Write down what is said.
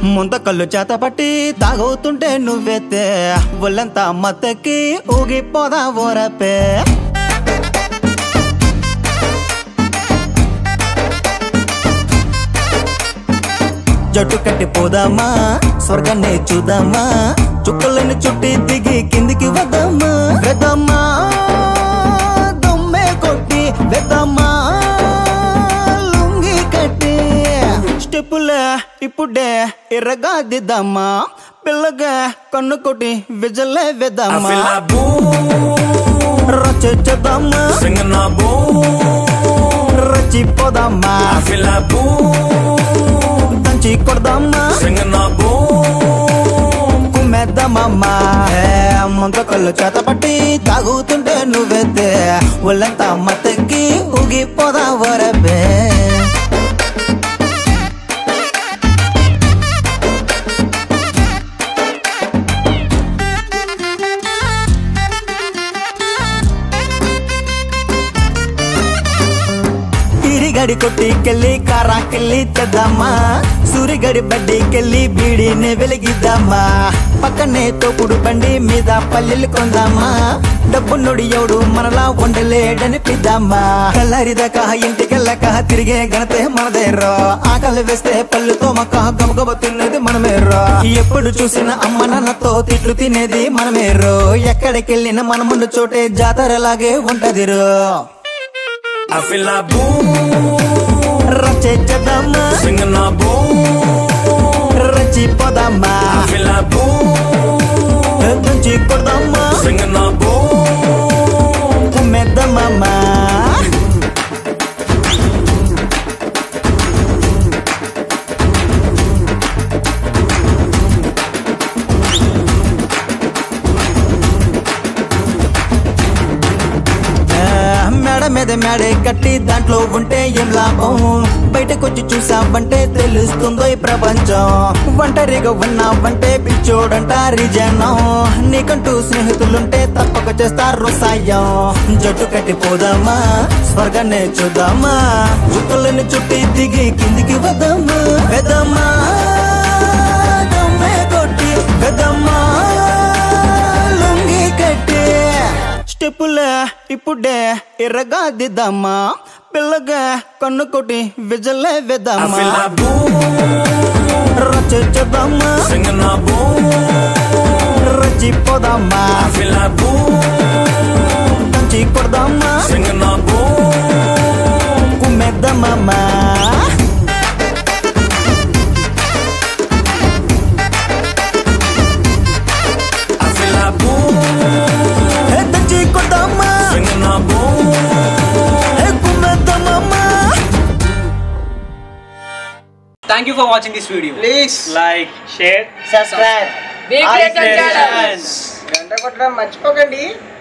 ముంత కళ్ళు చేత పట్టి తాగవుతుంటే నువ్వెత్తే ఒళ్ళంతా మత్తకి ఊగిపోదా ఓరపే జట్టు కట్టి పోదామా స్వర్గాన్ని చూద్దామా చుక్కలను చుట్టి దిగి కిందికి వద్దామా వెదమ్మా దొమ్మే కొట్టి వెదమ్మా లుంగి కట్టి స్టెప్పులే ఇప్పుడే ఎర్రగా దిద్దామా పిల్లగా కన్ను కొట్టి విజలే I వెదమ్మా feel like boom, రచేద్దామా singing a boom. రచిపోదామా I feel like boom, దంచి కొడదామా singing a boom. కుమ్మేద్దామమ్మా ముంత కళ్ళు చేత పట్టి తాగుతుంటే నువ్వెత్తే ఒళ్ళంతా మత్తకి ఊగిపోదా వరబే తిరిగడి కొట్టికెళ్ళి కారాకెళ్ళి తెద్దామా సూరిగడి బడ్డీకెళ్ళి బీడిని వెలిగిద్దామా పక్కనే తోపుడు బండి మీద పల్లెలు కొందామా డబ్బు నొడి ఎవడు మనలా ఉండలేడనిపిద్దామా కల్లారిదాకా ఇంటికెళ్ళక తిరిగే గణతే మనదేరో ఆకలి వేస్తే పళ్ళుతో మక్క గబగబ తిన్నది మనమేరో ఎప్పుడు చూసిన అమ్మ నాన్నతో తిట్లు తినేది మనమేరో ఎక్కడికెళ్ళిన మన ముందు చోటే జాతరలాగే ఉంటదిరో I feel like boom, రచేద్దామా singing a boom. రచిపోదామా I feel like boom, దంచి కొడదామా singing a boom. కుమ్మేద్దామమ్మా ఆ, మేడ మీద మేడే కట్టి దాంట్లో ఉంటే ఏం లాభం బయటకొచ్చి చూసావంటే తెలుస్తుందో ఈ ప్రపంచం ఒంటరిగా ఉన్నావంటే పిచ్చోడంటారు జనం నీకంటూ స్నేహితులుంటే తప్పక చేస్తారు సాయం జట్టు కట్టి పోదామా స్వర్గాన్ని చూద్దామా చుక్కలను చుట్టి దిగి కిందికి వద్దామా వెదమ్మా దమ్మే కొట్టి వెదమ్మా లుంగి కట్టి స్టెప్పులే ఇప్పుడే ఎర్రగా దిద్దామా పిల్లగా కన్ను కొట్టి విజలే I వెద్దామా feel like boom, రచేద్దామా singing a boom. రచిపోదామా I feel like boom, దంచి కొడదామా singing a boom. కుమ్మేద్దామమ్మా I feel like boom, ఏ దంచి కొడదామా singing a boom. ఏ కుమ్మేద్దామమ్మా Thank you for watching this video. Please Like, share, subscribe Big Letter Challenge. గంట కొట్టడం మర్చిపోకండి